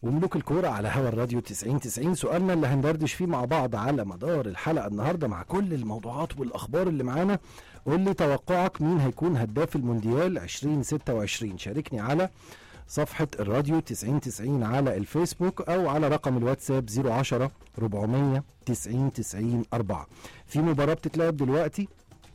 وملوك الكورة على هوا الراديو 90 90 سؤالنا اللي هندردش فيه مع بعض على مدار الحلقة النهاردة مع كل الموضوعات والأخبار اللي معانا قول لي توقعك مين هيكون هداف المونديال 2026 شاركني على صفحة الراديو 90 90 على الفيسبوك أو على رقم الواتساب 010 400 90 90 4 في مباراة بتتلعب دلوقتي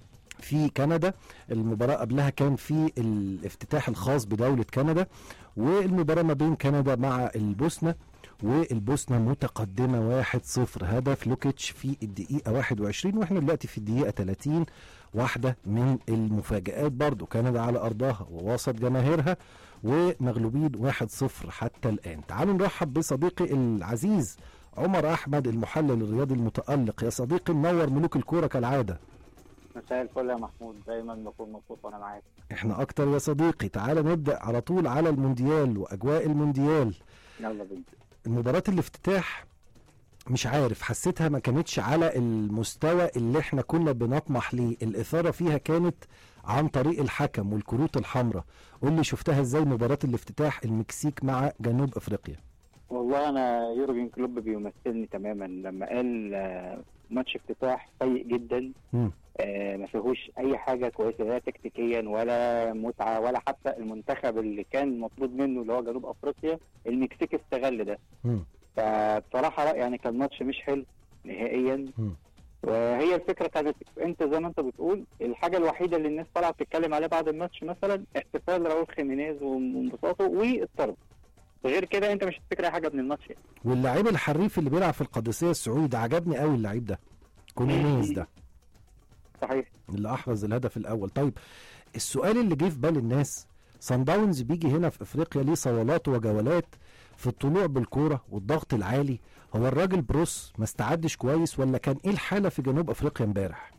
في كندا المباراة قبلها كان في الافتتاح الخاص بدولة كندا والمباراة ما بين كندا مع البوسنة والبوسنة متقدمة 1-0 هدف لوكيتش في الدقيقة 21 واحنا دلوقتي في الدقيقة 30 واحدة من المفاجآت برضو كندا على أرضها ووسط جماهيرها ومغلوبين 1-0 حتى الآن تعالوا نرحب بصديقي العزيز عمر أحمد المحلل الرياضي المتألق يا صديقي منور ملوك الكورة كالعادة مساء الفل يا محمود دايما بكون مبسوط وانا معاك احنا اكتر يا صديقي تعال نبدا على طول على المونديال واجواء المونديال يلا بينا المباراه الافتتاح مش عارف حسيتها ما كانتش على المستوى اللي احنا كنا بنطمح ليه الاثاره فيها كانت عن طريق الحكم والكروت الحمراء قول لي شفتها ازاي مباراه الافتتاح المكسيك مع جنوب افريقيا والله انا يورجن كلوب بيمثلني تماما لما قال آه، ماتش افتتاح سيء جدا مم. آه، ما فيهوش اي حاجه كويسه لا تكتيكيا ولا متعه ولا حتى المنتخب اللي كان مطلوب منه اللي هو جنوب افريقيا المكسيك استغل ده مم. فبصراحه لا يعني كان ماتش مش حلو نهائيا مم. وهي الفكره كانت انت زي ما انت بتقول الحاجه الوحيده اللي الناس طالعه بتتكلم عليها بعد الماتش مثلا احتفال راؤول خيمينيز وانبساطه والطرد غير كده انت مش هتفتكر اي حاجه من الماتش يعني. واللعيب الحريف اللي بيلعب في القادسيه السعودي ده عجبني قوي اللعيب ده كونينيز ده صحيح اللي احرز الهدف الاول طيب السؤال اللي جه في بال الناس صن داونز بيجي هنا في افريقيا ليه صولات وجولات في الطلوع بالكوره والضغط العالي هو الراجل بروس ما استعدش كويس ولا كان ايه الحاله في جنوب افريقيا امبارح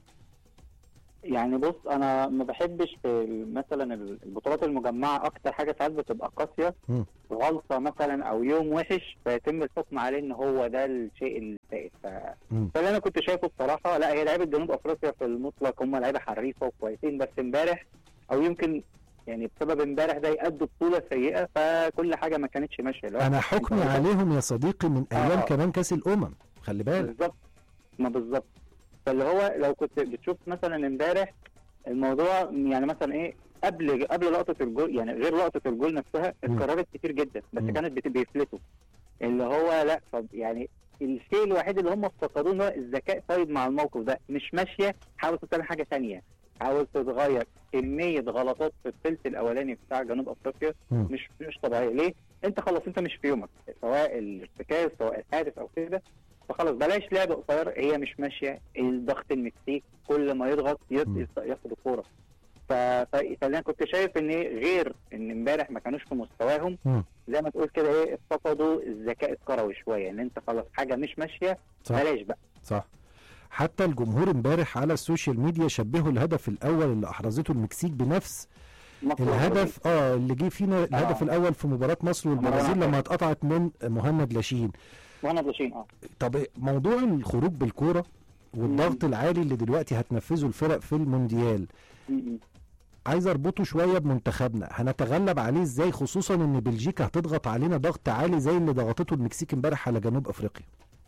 يعني بص انا ما بحبش في مثلا البطولات المجمعه اكتر حاجه ساعات بتبقى قاسيه مم. غلطه مثلا او يوم وحش فيتم الحكم عليه ان هو ده الشيء السائد ف... مم. فاللي انا كنت شايفه بصراحه لا هي لعيبه جنوب افريقيا في المطلق هم لعيبه حريفه وكويسين بس امبارح او يمكن يعني بسبب امبارح ده يأدوا بطوله سيئه فكل حاجه ما كانتش ماشيه اللي هو انا حكمي أنت- عليهم يا صديقي من ايام آه. كمان كاس الامم خلي بالك بالظبط ما بالظبط فاللي هو لو كنت بتشوف مثلا امبارح الموضوع يعني مثلا ايه قبل قبل لقطه الجول يعني غير لقطه الجول نفسها مم. اتكررت كتير جدا بس مم. كانت بت- بيفلتوا اللي هو لا طب يعني الشيء الوحيد اللي هم افتقدوه إن هو الذكاء طيب مع الموقف ده مش ماشيه حاول تعمل حاجه ثانيه حاول تتغير كميه غلطات في الثلث الاولاني بتاع جنوب افريقيا مم. مش مش طبيعيه ليه؟ انت خلاص انت مش في يومك سواء الارتكاز سواء الحادث او كده فخلاص بلاش لعب قصير هي مش ماشيه الضغط المكسيك كل ما يضغط يط- مم. يط- ياخد الكوره ف- ف- فانا كنت شايف ان غير ان امبارح ما كانوش في مستواهم مم. زي ما تقول كده ايه افتقدوا الذكاء الكروي شويه ان انت خلاص حاجه مش ماشيه صح بلاش بقى صح حتى الجمهور امبارح على السوشيال ميديا شبهوا الهدف الاول اللي احرزته المكسيك بنفس مصر الهدف اه اللي جه فينا الهدف آه. الاول في مباراه مصر والبرازيل مروان لما اتقطعت من مهند لاشين وانا بلاشين اه طب موضوع الخروج بالكوره والضغط العالي اللي دلوقتي هتنفذه الفرق في المونديال م- م. عايز اربطه شويه بمنتخبنا هنتغلب عليه ازاي خصوصا ان بلجيكا هتضغط علينا ضغط عالي زي اللي ضغطته المكسيك امبارح على جنوب افريقيا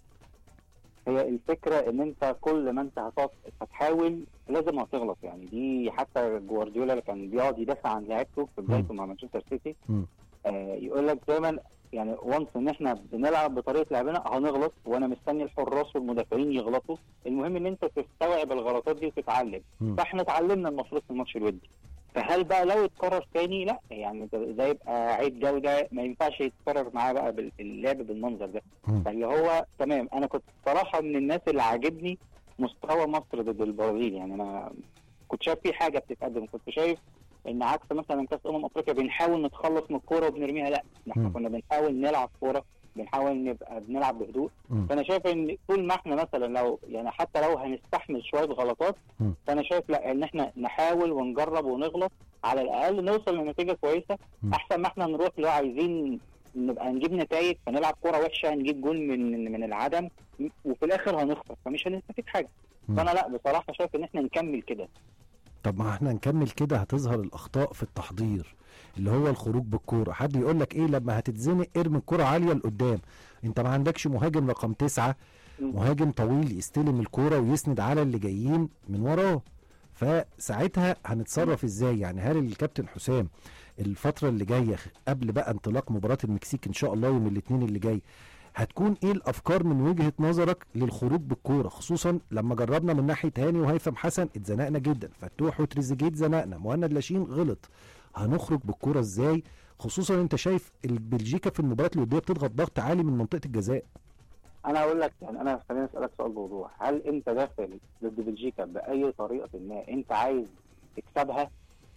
هي الفكره ان انت كل ما انت هتقعد هتحاول لازم هتغلط يعني دي حتى جوارديولا اللي كان بيقعد يدافع عن لعيبته في بدايته مع مانشستر سيتي مم. آه يقول لك دايما يعني وانس ان احنا بنلعب بطريقه لعبنا هنغلط وانا مستني الحراس والمدافعين يغلطوا المهم ان انت تستوعب الغلطات دي وتتعلم مم. فاحنا اتعلمنا المفروض في الماتش الودي فهل بقى لو اتكرر تاني لا يعني ده, ده يبقى عيب جوده ما ينفعش يتكرر معاه بقى بال- اللعب بالمنظر ده مم. فاللي هو تمام انا كنت صراحه من الناس اللي عاجبني مستوى مصر ضد البرازيل يعني انا كنت شايف في حاجه بتتقدم كنت شايف ان عكس مثلا كاس امم افريقيا بنحاول نتخلص من الكوره وبنرميها لا احنا مم. كنا بنحاول نلعب كوره بنحاول نبقى بنلعب بهدوء مم. فانا شايف ان طول ما احنا مثلا لو يعني حتى لو هنستحمل شويه غلطات مم. فانا شايف لا ان احنا نحاول ونجرب ونغلط على الاقل نوصل لنتيجه كويسه مم. احسن ما احنا نروح لو عايزين نبقى نجيب نتائج فنلعب كوره وحشه نجيب جول من من العدم وفي الاخر هنخسر فمش هنستفيد حاجه مم. فانا لا بصراحه شايف ان احنا نكمل كده طب ما احنا نكمل كده هتظهر الاخطاء في التحضير اللي هو الخروج بالكوره حد يقول لك ايه لما هتتزنق ارمي الكوره عاليه لقدام انت ما عندكش مهاجم رقم تسعة مهاجم طويل يستلم الكوره ويسند على اللي جايين من وراه فساعتها هنتصرف ازاي يعني هل الكابتن حسام الفتره اللي جايه قبل بقى انطلاق مباراه المكسيك ان شاء الله يوم الاثنين اللي جاي هتكون ايه الافكار من وجهه نظرك للخروج بالكوره خصوصا لما جربنا من ناحيه هاني وهيثم حسن اتزنقنا جدا فتوح وتريزيجيه اتزنقنا مهند لاشين غلط هنخرج بالكوره ازاي خصوصا انت شايف بلجيكا في المباريات الوديه بتضغط ضغط عالي من منطقه الجزاء انا اقول لك يعني انا خليني اسالك سؤال بوضوح هل انت داخل ضد بلجيكا باي طريقه ما انت عايز تكسبها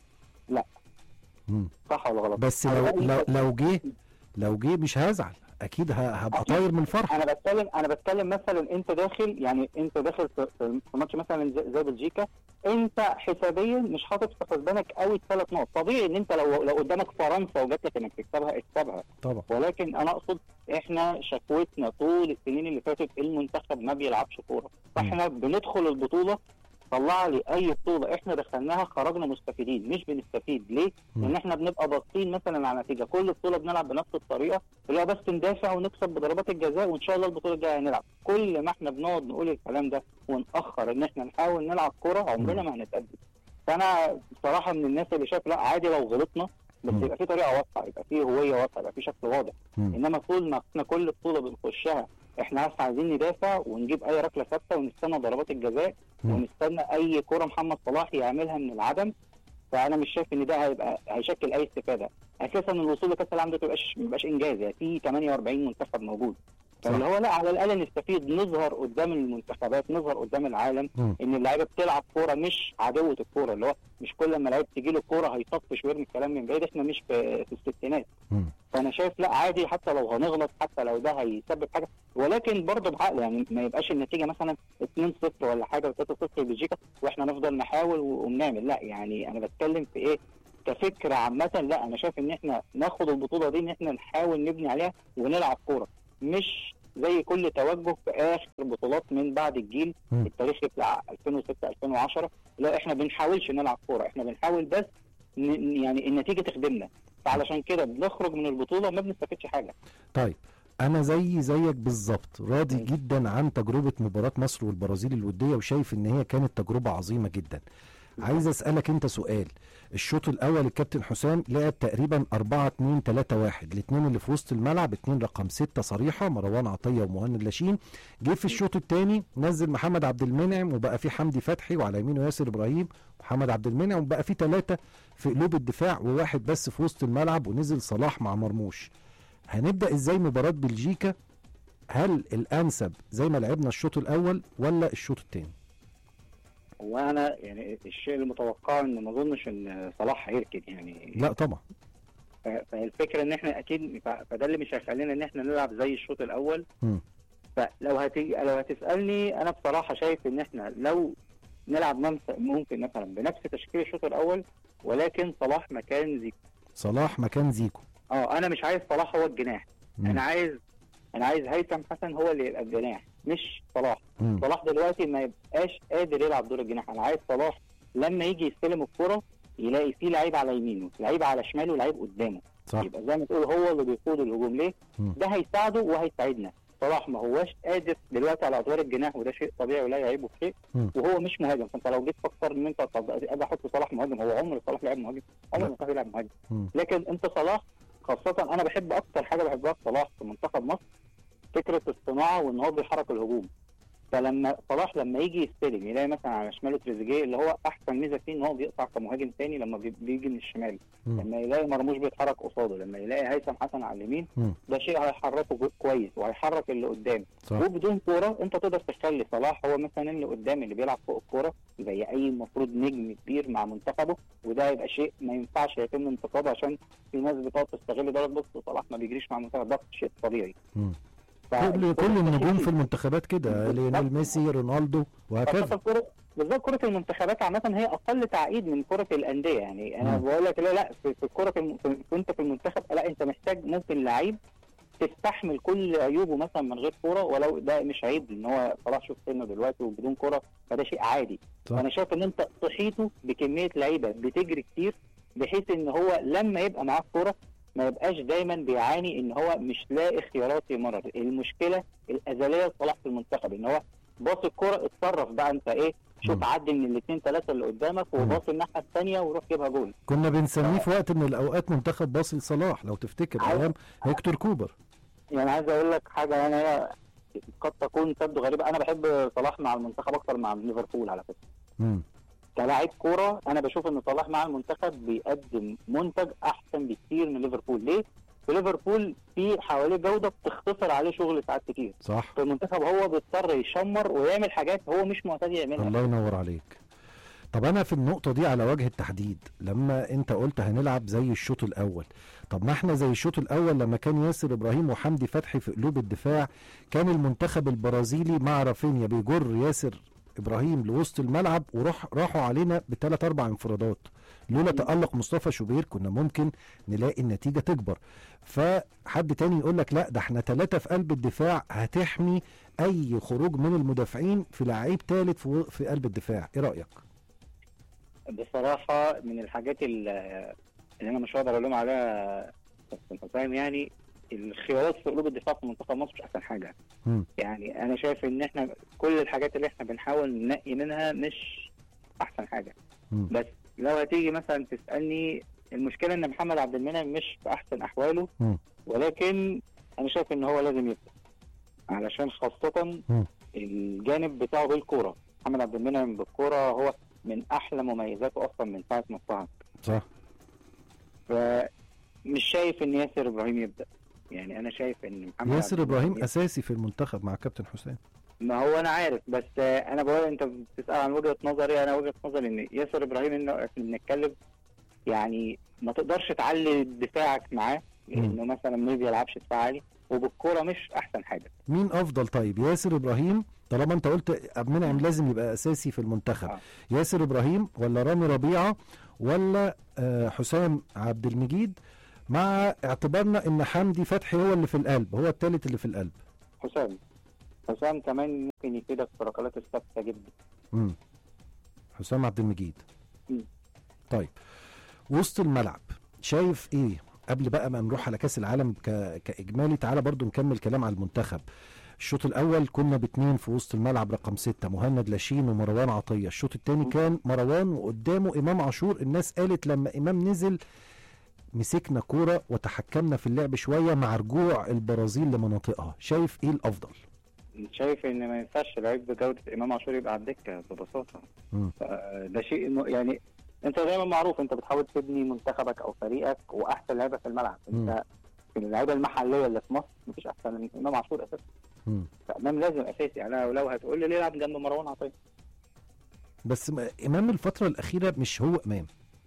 مم. صح ولا غلط بس أنا لو رأيي لو كده. لو جه لو جه مش هزعل اكيد ه- هبقى أكيد. طاير من الفرحه انا بتكلم انا بتكلم مثلا انت داخل يعني انت داخل في في في ماتش مثلا زي- زي بلجيكا انت حسابيا مش حاطط في حسبانك قوي الثلاث نقط طبيعي ان انت لو لو قدامك فرنسا وجات لك انك تكسبها اكسبها طبعا ولكن انا اقصد احنا شكوتنا طول السنين اللي فاتت المنتخب ما بيلعبش كوره فاحنا بندخل البطوله طلع لي اي بطوله احنا دخلناها خرجنا مستفيدين مش بنستفيد ليه؟ مم. لان احنا بنبقى باصين مثلا على نتيجه كل بطوله بنلعب بنفس الطريقه اللي هو بس ندافع ونكسب بضربات الجزاء وان شاء الله البطوله الجايه هنلعب كل ما احنا بنقعد نقول الكلام ده ونأخر ان احنا نحاول نلعب كوره عمرنا ما هنتقدم فانا بصراحه من الناس اللي شايف لا عادي لو غلطنا بس مم. يبقى في طريقه واضحه يبقى في هويه واضحه يبقى في شكل واضح مم. انما طول ما احنا كل بطوله بنخشها احنا بس عايزين ندافع ونجيب اي ركله ثابته ونستنى ضربات الجزاء مم. ونستنى اي كره محمد صلاح يعملها من العدم فانا مش شايف ان ده هيبقى هيشكل اي استفاده اساسا الوصول لكاس العالم ده ما بيبقاش ما بيبقاش انجاز يعني في 48 منتخب موجود فاللي هو لا على الاقل نستفيد نظهر قدام المنتخبات نظهر قدام العالم مم. ان اللعيبه بتلعب كوره مش عدوه الكوره اللي هو مش كل ما لعيب تجي له الكوره هيطفش ويرمي الكلام من بعيد احنا مش في, في الستينات مم. فانا شايف لا عادي حتى لو هنغلط حتى لو ده هيسبب حاجه ولكن برضه بعقل يعني ما يبقاش النتيجه مثلا 2-0 ولا حاجه و3-0 لبلجيكا واحنا نفضل نحاول ونعمل لا يعني انا بتكلم في ايه كفكره عامه لا انا شايف ان احنا ناخد البطوله دي ان احنا نحاول نبني عليها ونلعب كوره مش زي كل توجه في اخر بطولات من بعد الجيل مم. التاريخي بتاع 2006 2010 لا احنا بنحاولش نلعب كوره احنا بنحاول بس ن- يعني النتيجه تخدمنا فعلشان كده بنخرج من البطوله ما بنستفادش حاجه طيب انا زي زيك بالظبط راضي مم. جدا عن تجربه مباراه مصر والبرازيل الوديه وشايف ان هي كانت تجربه عظيمه جدا عايز اسالك انت سؤال الشوط الاول الكابتن حسام لعب تقريبا 4 2 3 1 الاثنين اللي في وسط الملعب اثنين رقم 6 صريحه مروان عطيه ومهند لاشين جه في الشوط الثاني نزل محمد عبد المنعم وبقى في حمدي فتحي وعلى يمينه ياسر ابراهيم محمد عبد المنعم وبقى في ثلاثه في قلوب الدفاع وواحد بس في وسط الملعب ونزل صلاح مع مرموش هنبدا ازاي مباراه بلجيكا هل الانسب زي ما لعبنا الشوط الاول ولا الشوط الثاني وانا يعني الشيء المتوقع ان ما اظنش ان صلاح هيركن يعني لا طبعا ف- فالفكره ان احنا اكيد ف- فده اللي مش هيخلينا ان احنا نلعب زي الشوط الاول مم. فلو هتيجي لو هتسالني انا بصراحه شايف ان احنا لو نلعب ممس- ممكن مثلا بنفس تشكيل الشوط الاول ولكن صلاح مكان زيكو صلاح مكان زيكو اه انا مش عايز صلاح هو الجناح مم. انا عايز انا عايز هيثم حسن هو اللي يبقى الجناح مش صلاح مم. صلاح دلوقتي ما يبقاش قادر يلعب دور الجناح انا عايز صلاح لما يجي يستلم الكرة يلاقي في لعيب على يمينه لعيب على شماله ولعيب قدامه صح يبقى زي ما تقول هو اللي بيقود الهجوم ليه مم. ده هيساعده وهيساعدنا صلاح ما هوش قادر دلوقتي على ادوار الجناح وده شيء طبيعي ولا يعيبه في شيء مم. وهو مش مهاجم فانت لو جيت فكر ان انت طب ابقى احط صلاح مهاجم هو عمر صلاح لعب مهاجم عمر لا. ما صلاح يلعب مهاجم مم. لكن انت صلاح خاصة انا بحب اكتر حاجة بحبها في صلاح في منتخب مصر فكرة الصناعة وان هو بيحرك الهجوم فلما صلاح لما يجي يستلم يلاقي مثلا على شماله تريزيجيه اللي هو احسن ميزه فيه ان هو بيقطع كمهاجم تاني لما بي- بيجي من الشمال مم. لما يلاقي مرموش بيتحرك قصاده لما يلاقي هيثم حسن على اليمين مم. ده شيء هيحركه جو- كويس وهيحرك اللي قدام صح وبدون كوره انت تقدر تخلي صلاح هو مثلا اللي قدام اللي بيلعب فوق الكوره زي اي المفروض نجم كبير مع منتخبه وده هيبقى شيء ما ينفعش يتم انتقاده عشان في ناس بتقعد تستغل ده بص صلاح ما بيجريش مع المنتخب ده شيء طبيعي مم. ف- كل كل النجوم في المنتخبات كده ليونيل ميسي رونالدو وهكذا خاصة كرة بالذات كرة المنتخبات عامة هي أقل تعقيد من كرة الأندية يعني أنا مم. بقول لك لا لا في, في كرة الم... في... وأنت في المنتخب لا أنت محتاج ممكن لعيب تستحمل كل عيوبه مثلا من غير كوره ولو ده مش عيب ان هو صلاح شوف سنه دلوقتي وبدون كوره فده شيء عادي صح. وانا شايف ان انت صحيته بكميه لعيبه بتجري كتير بحيث ان هو لما يبقى معاه كوره ما يبقاش دايما بيعاني ان هو مش لاقي خيارات يمرر المشكله الازليه لصلاح في المنتخب ان هو باص الكوره اتصرف بقى انت ايه شوف مم. عدي من الاثنين ثلاثه اللي قدامك مم. وباص الناحيه الثانيه وروح جيبها جول كنا بنسميه في وقت من الاوقات منتخب باصي لصلاح لو تفتكر عايز- ايام هيكتور كوبر يعني عايز اقول لك حاجه يعني هي قد تكون تبدو غريبه انا بحب صلاح مع المنتخب اكتر مع ليفربول على فكره مم. كلاعب كوره انا بشوف ان صلاح مع المنتخب بيقدم منتج احسن بكتير من ليفربول ليه؟ في ليفربول في حواليه جوده بتختصر عليه شغل ساعات كتير صح في المنتخب هو بيضطر يشمر ويعمل حاجات هو مش معتاد يعملها الله ينور عليك طب انا في النقطه دي على وجه التحديد لما انت قلت هنلعب زي الشوط الاول طب ما احنا زي الشوط الاول لما كان ياسر ابراهيم وحمدي فتحي في قلوب الدفاع كان المنتخب البرازيلي مع رافينيا بيجر ياسر ابراهيم لوسط الملعب وراح راحوا علينا بثلاث اربع انفرادات لولا تالق مصطفى شوبير كنا ممكن نلاقي النتيجه تكبر فحد تاني يقول لك لا ده احنا ثلاثه في قلب الدفاع هتحمي اي خروج من المدافعين في لعيب ثالث في في قلب الدفاع ايه رايك بصراحه من الحاجات ال- اللي انا مش هقدر الوم عليها كابتن حسام يعني الخيارات في قلوب الدفاع في منتخب مصر مش احسن حاجه مم. يعني انا شايف ان احنا كل الحاجات اللي احنا بنحاول ننقي منها مش احسن حاجه مم. بس لو هتيجي مثلا تسالني المشكله ان محمد عبد المنعم مش في احسن احواله مم. ولكن انا شايف ان هو لازم يبدا علشان خاصه مم. الجانب بتاعه بالكوره محمد عبد المنعم بالكوره هو من احلى مميزاته اصلا من ساعه ما اتصعد صح فمش شايف ان ياسر ابراهيم يبدا يعني انا شايف ان محمد ياسر عبد ابراهيم المنعم اساسي في المنتخب مع كابتن حسام ما هو انا عارف بس آه، انا بقول انت بتسال عن وجهه نظري انا وجهه نظري ان ياسر ابراهيم انه احنا بنتكلم يعني ما تقدرش تعلي دفاعك معاه لانه مثلا ما بيلعبش دفاع عالي وبالكوره مش احسن حاجه مين افضل طيب ياسر ابراهيم طالما انت قلت عبد المنعم لازم يبقى اساسي في المنتخب آه. ياسر ابراهيم ولا رامي ربيعه ولا آه، حسام عبد المجيد مع اعتبارنا ان حمدي فتحي هو اللي في القلب هو الثالث اللي في القلب حسام حسام كمان ممكن يفيدك في الركلات الثابته جدا مم. حسام عبد المجيد مم. طيب وسط الملعب شايف ايه قبل بقى ما نروح على كاس العالم ك... كاجمالي تعالى برضو نكمل كلام على المنتخب الشوط الاول كنا باتنين في وسط الملعب رقم ستة مهند لاشين ومروان عطيه الشوط الثاني كان مروان وقدامه امام عاشور الناس قالت لما امام نزل مسكنا كوره وتحكمنا في اللعب شويه مع رجوع البرازيل لمناطقها شايف ايه الافضل شايف ان ما ينفعش لعيب بجوده امام عاشور يبقى على الدكه ببساطه مم. آه، ده شيء إنه يعني انت دايما معروف انت بتحاول تبني منتخبك او فريقك واحسن لعيبه في الملعب مم. انت في اللعيبه المحليه اللي في مصر مفيش احسن من امام عاشور اساسا مم. فامام لازم اساسي يعني لو هتقول لي ليه يلعب جنب مروان عطيه بس ما- امام الفتره الاخيره مش هو امام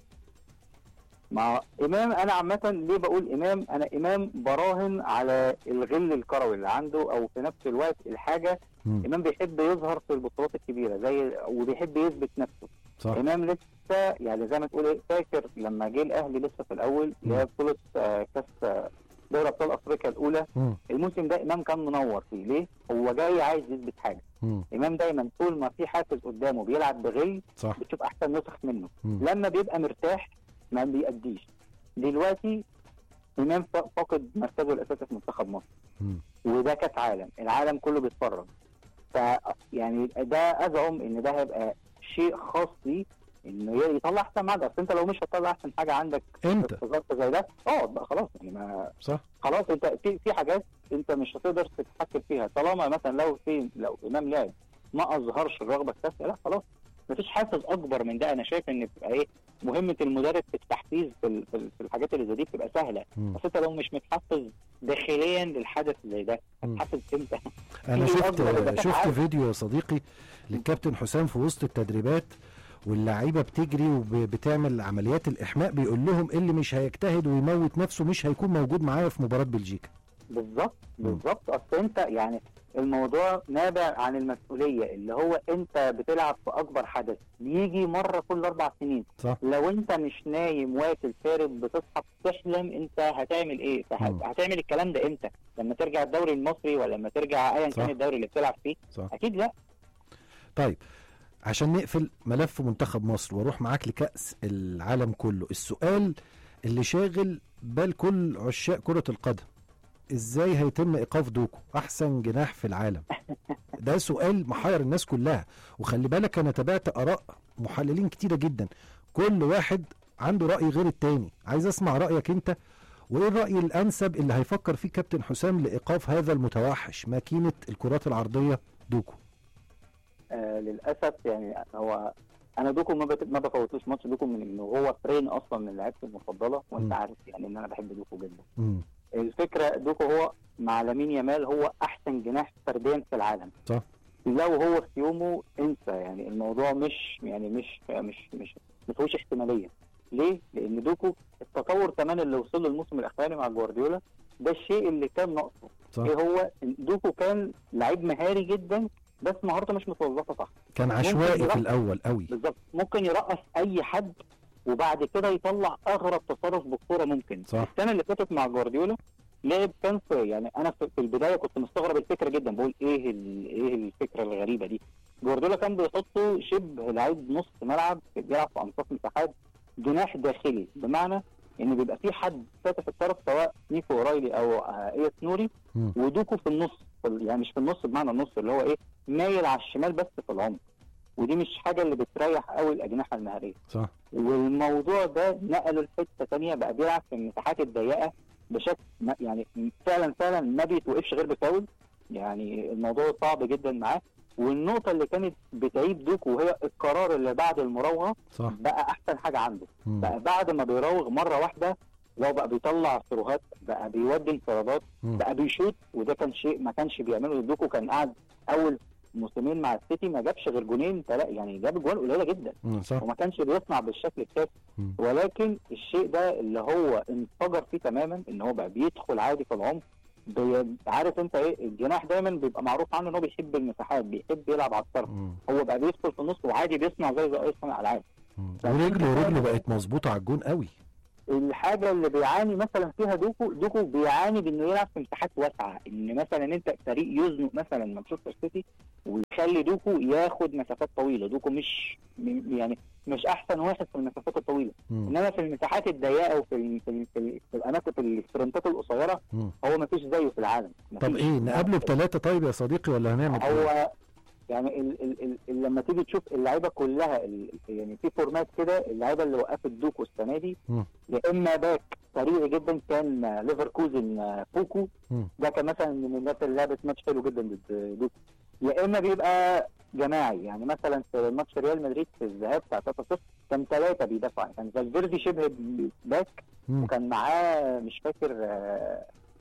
مع امام انا عامه ليه بقول امام انا امام براهن على الغل الكروي اللي عنده او في نفس الوقت الحاجه مم. امام بيحب يظهر في البطولات الكبيره زي وبيحب يثبت نفسه صح امام لسه يعني زي ما تقول ايه فاكر لما جه الاهلي لسه في الاول اللي هي بطوله آه، كاس آه، دوري ابطال افريقيا الاولى مم. الموسم ده امام كان منور فيه ليه؟ هو جاي عايز يثبت حاجه مم. امام دايما طول ما في حافز قدامه بيلعب بغل صح بتشوف احسن نسخ منه مم. لما بيبقى مرتاح ما بيأديش دلوقتي امام فا- فاقد مركزه الاساسي في منتخب مصر مم. وده كاس عالم العالم كله بيتفرج ف يعني ده ازعم ان ده هيبقى شيء خاص ليه انه يطلع احسن ما عنده اصل انت لو مش هتطلع احسن حاجه عندك انت في ظرف زي ده اه بقى خلاص يعني ما صح خلاص انت في في حاجات انت مش هتقدر تتحكم فيها طالما مثلا لو في لو امام لعب ما اظهرش الرغبه الكافيه لا خلاص مفيش حافز اكبر من ده انا شايف ان بتبقى ايه مهمه المدرب في التحفيز في, ال- في, ال- في الحاجات اللي زي دي بتبقى سهله مم. بس انت لو مش متحفز داخليا للحدث زي ده مم. هتحفز امتى؟ انا في شفت أكبر إذا كان شفت عارف. فيديو يا صديقي للكابتن حسام في وسط التدريبات واللعيبه بتجري وبتعمل عمليات الاحماء بيقول لهم اللي مش هيجتهد ويموت نفسه مش هيكون موجود معايا في مباراه بلجيكا بالظبط مم. بالظبط اصل انت يعني الموضوع نابع عن المسؤوليه اللي هو انت بتلعب في اكبر حدث بيجي مره كل اربع سنين صح لو انت مش نايم واكل شارب بتصحى بتحلم انت هتعمل ايه فه- مم. هتعمل الكلام ده امتى لما ترجع الدوري المصري ولا لما ترجع ايا صح. كان الدوري اللي بتلعب فيه صح اكيد لا طيب عشان نقفل ملف منتخب مصر واروح معاك لكأس العالم كله السؤال اللي شاغل بال كل عشاق كرة القدم ازاي هيتم ايقاف دوكو احسن جناح في العالم ده سؤال محير الناس كلها وخلي بالك انا تابعت اراء محللين كتيرة جدا كل واحد عنده رأي غير التاني عايز اسمع رأيك انت وايه الرأي الانسب اللي هيفكر فيه كابتن حسام لايقاف هذا المتوحش ماكينة الكرات العرضية دوكو آه للاسف يعني هو انا دوكو ما بت... ما بفوتوش ماتش دوكو من انه هو فرين اصلا من لعيبتي المفضله مم. وانت عارف يعني ان انا بحب دوكو جدا مم. الفكره دوكو هو مع لامين يامال هو احسن جناح فرديا في العالم صح. لو هو في يومه انسى يعني الموضوع مش يعني مش مش مش ما فيهوش احتماليه ليه؟ لان دوكو التطور كمان اللي وصل له الموسم الاخراني مع جوارديولا ده الشيء اللي كان ناقصه صح ايه هو دوكو كان لعيب مهاري جدا بس مهارته مش متوظفه صح كان ممكن عشوائي في يرقص. الاول قوي بالظبط ممكن يرقص اي حد وبعد كده يطلع اغرب تصرف بالكوره ممكن صح. السنه اللي فاتت مع جوارديولا لعب كان في يعني انا في في البدايه كنت مستغرب الفكره جدا بقول ايه ال- ايه الفكره الغريبه دي جوارديولا كان بيحطه شبه لعيب نص ملعب بيلعب في انصاف مساحات جناح داخلي بمعنى ان بيبقى في حد فاتح الطرف سواء نيكو اورايلي او آه، ايس نوري مم. ودوكو في النص في ال- يعني مش في النص بمعنى النص اللي هو ايه مايل على الشمال بس في العمق ودي مش حاجه اللي بتريح قوي الاجنحه المهاريه صح والموضوع ده نقله لحته ثانيه بقى بيلعب في المساحات الضيقه بشكل ما- يعني فعلا فعلا ما بيتوقفش غير بفاول يعني الموضوع صعب جدا معاه والنقطه اللي كانت بتعيب دوكو وهي القرار اللي بعد المراوغه صح بقى احسن حاجه عنده مم. بقى بعد ما بيراوغ مره واحده لو بقى بيطلع ثروهات بقى بيودي انفرادات مم. بقى بيشوط وده كان شيء ما كانش بيعمله دوكو كان قاعد اول موسمين مع السيتي ما جابش غير جونين تلا يعني جاب جوان قليله جدا مم. صح وما كانش بيصنع بالشكل الكافي مم. ولكن الشيء ده اللي هو انفجر فيه تماما ان هو بقى بيدخل عادي في العمق بي- عارف انت ايه الجناح دايما بيبقى معروف عنه ان هو بيحب المساحات بيحب يلعب على الطرف مم. هو بقى بيدخل في النص وعادي بيصنع زي زي اي صانع العاب مم. طب ورجله انت- رجله بقت مظبوطه على الجون قوي الحاجه اللي بيعاني مثلا فيها دوكو دوكو بيعاني بانه يلعب في مساحات واسعه ان مثلا انت فريق يزنق مثلا مانشستر سيتي ويخلي دوكو ياخد مسافات طويله دوكو مش م- يعني مش احسن واحد في المسافات الطويله مم. انما في المساحات الضيقه وفي ال- في, ال- في, ال- في الاماكن في السبرنتات القصيره مم. هو ما فيش زيه في العالم طب مفيش. ايه نقابله بثلاثه طيب يا صديقي ولا هنعمل ايه؟ هو يعني ال ال ال ال لما تيجي تشوف اللعيبه كلها ال يعني في فورمات كده اللعيبه اللي وقفت دوكو السنه دي مم. يا اما باك سريع جدا كان آه، ليفركوزن آه، فوكو مم. ده كان مثلا من الناس اللي لعبت ماتش حلو جدا ضد دوكو يا اما بيبقى جماعي يعني مثلا في ماتش ريال مدريد في الذهاب بتاع 3-0 كان ثلاثه بيدافعوا كان فالفيردي شبه باك مم. وكان معاه مش فاكر آه،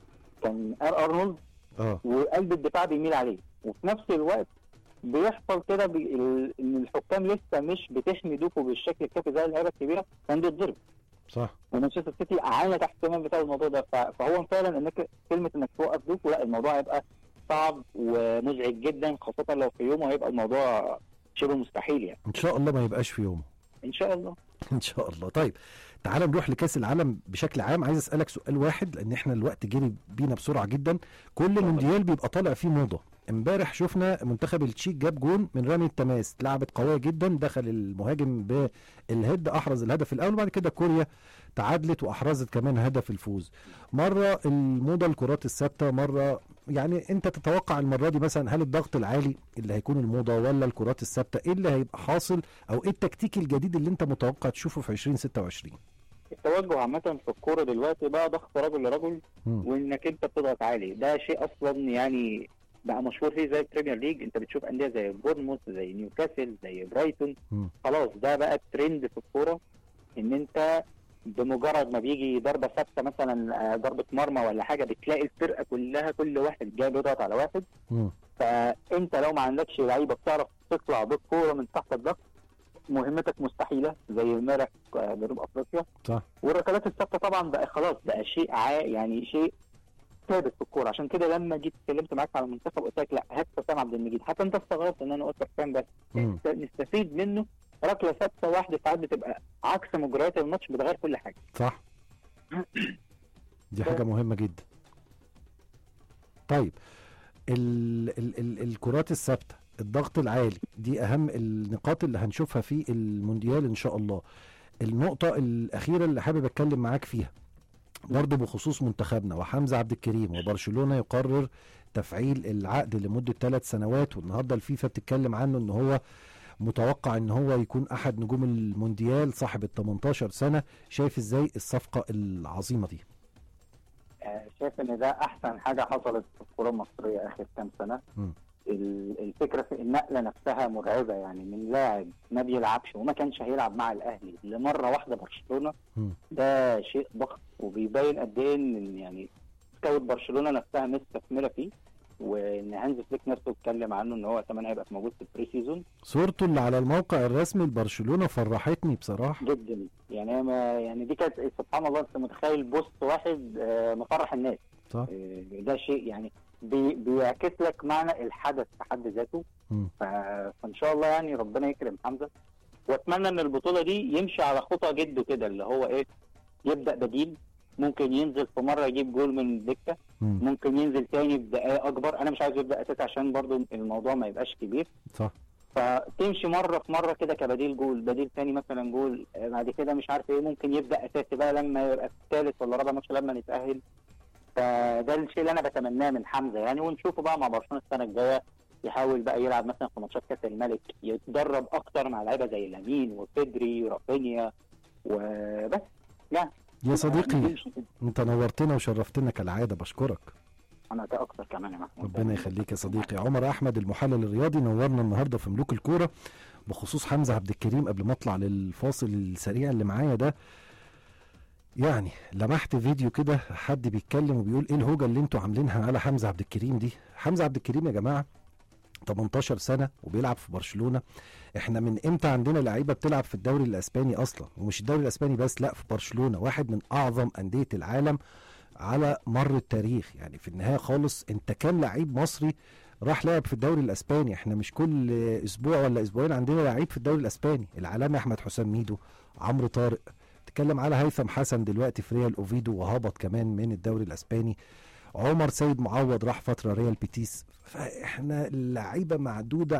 كان ار ارنولد اه وقلب الدفاع بيميل عليه وفي نفس الوقت بيحصل كده بي... ال- ان الحكام لسه مش بتحمي دوكو بالشكل الكافي زي اللعيبه الكبيره كان بيتضرب صح ومانشستر سيتي عانى تحت كمان بسبب الموضوع ده ف... فهو فعلا انك كلمه انك توقف دوكو لا الموضوع هيبقى صعب ومزعج جدا خاصه لو في يومه هيبقى الموضوع شبه مستحيل يعني ان شاء الله ما يبقاش في يومه ان شاء الله ان شاء الله طيب تعال نروح لكاس العالم بشكل عام عايز اسالك سؤال واحد لان احنا الوقت جري بينا بسرعه جدا كل مونديال بيبقى طالع فيه موضه امبارح شفنا منتخب التشيك جاب جون من رامي التماس لعبت قويه جدا دخل المهاجم بالهيد احرز الهدف الاول وبعد كده كوريا تعادلت واحرزت كمان هدف الفوز مره الموضه الكرات الثابته مره يعني انت تتوقع المره دي مثلا هل الضغط العالي اللي هيكون الموضه ولا الكرات الثابته ايه اللي هيبقى حاصل او ايه التكتيك الجديد اللي انت متوقع تشوفه في 2026 التوجه عامة في الكورة دلوقتي بقى ضغط رجل لرجل مم. وانك انت بتضغط عالي ده شيء اصلا يعني بقى مشهور فيه زي البريمير ليج انت بتشوف انديه زي بورنموث زي نيوكاسل زي برايتون مم. خلاص ده بقى الترند في الكوره ان انت بمجرد ما بيجي ضربه ثابته مثلا آه، ضربه مرمى ولا حاجه بتلاقي الفرقه كلها كل واحد جاي بيضغط على واحد مم. فانت لو ما عندكش لعيبه بتعرف تطلع بالكوره من تحت الضغط مهمتك مستحيله زي امبارح آه، جنوب افريقيا صح والركلات الثابته طبعا بقى خلاص بقى شيء عا يعني شيء ثابت في الكوره عشان كده لما جيت اتكلمت معاك على المنتخب قلت لك لا هات حسام عبد المجيد حتى انت استغربت ان انا قلت حسام بس مم. نستفيد منه ركله ثابته واحده ساعات بتبقى عكس مجريات الماتش بتغير كل حاجه صح دي حاجة مهمة جدا طيب ال ال ال الكرات الثابتة الضغط العالي دي أهم النقاط اللي هنشوفها في المونديال إن شاء الله النقطة الأخيرة اللي حابب أتكلم معاك فيها برضه بخصوص منتخبنا وحمزة عبد الكريم وبرشلونة يقرر تفعيل العقد لمدة ثلاث سنوات والنهاردة الفيفا بتتكلم عنه إن هو متوقع ان هو يكون احد نجوم المونديال صاحب ال 18 سنه شايف ازاي الصفقه العظيمه دي آه، شايف ان ده احسن حاجه حصلت في الكوره المصريه اخر كام سنه مم. ال- الفكره في النقله نفسها مرعبه يعني من لاعب ما بيلعبش وما كانش هيلعب مع الاهلي لمره واحده برشلونه مم. ده شيء ضخم وبيبين قد ايه ان يعني سكاوت برشلونه نفسها مستثمره فيه وان هانز فليك نفسه اتكلم عنه ان هو كمان هيبقى موجود في البري سيزون صورته اللي على الموقع الرسمي لبرشلونه فرحتني بصراحه جدا يعني هي ما يعني دي كانت سبحان الله انت متخيل بوست واحد آه، مفرح الناس صح آه، ده شيء يعني بي- بيعكس لك معنى الحدث في حد ذاته مم. ف- فان شاء الله يعني ربنا يكرم حمزه واتمنى ان البطوله دي يمشي على خطى جده كده اللي هو ايه يبدا بديل ممكن ينزل في مره يجيب جول من الدكه مم. ممكن ينزل تاني بدقائق اكبر انا مش عايز يبدا اساسي عشان برضو الموضوع ما يبقاش كبير صح فتمشي مره في مره كده كبديل جول بديل تاني مثلا جول آه، بعد كده مش عارف ايه ممكن يبدا اساسي بقى لما يبقى في الثالث ولا رابع ماتش لما نتاهل فده الشيء اللي انا بتمناه من حمزه يعني ونشوفه بقى مع برشلونه السنه الجايه يحاول بقى يلعب مثلا في ماتشات كاس الملك يتدرب اكتر مع لعيبه زي لامين وبيدري ورافينيا وبس يعني يا صديقي نمشي كده. انت نورتنا وشرفتنا كالعاده بشكرك انا ده اكتر كمان يا محمود ربنا يخليك يا صديقي عمر احمد المحلل الرياضي نورنا النهارده في ملوك الكوره بخصوص حمزه عبد الكريم قبل ما اطلع للفاصل السريع اللي معايا ده يعني لمحت فيديو كده حد بيتكلم وبيقول ايه الهوجه اللي انتوا عاملينها على حمزه عبد الكريم دي حمزه عبد الكريم يا جماعه 18 سنه وبيلعب في برشلونه احنا من امتى عندنا لعيبه بتلعب في الدوري الاسباني اصلا ومش الدوري الاسباني بس لا في برشلونه واحد من اعظم انديه العالم على مر التاريخ يعني في النهايه خالص انت كام لعيب مصري راح لعب في الدوري الاسباني احنا مش كل اسبوع ولا اسبوعين عندنا لعيب في الدوري الاسباني العالمي احمد حسام ميدو عمرو طارق تتكلم على هيثم حسن دلوقتي في ريال اوفيدو وهبط كمان من الدوري الاسباني عمر سيد معوض راح فتره ريال بيتيس فاحنا اللعيبه معدوده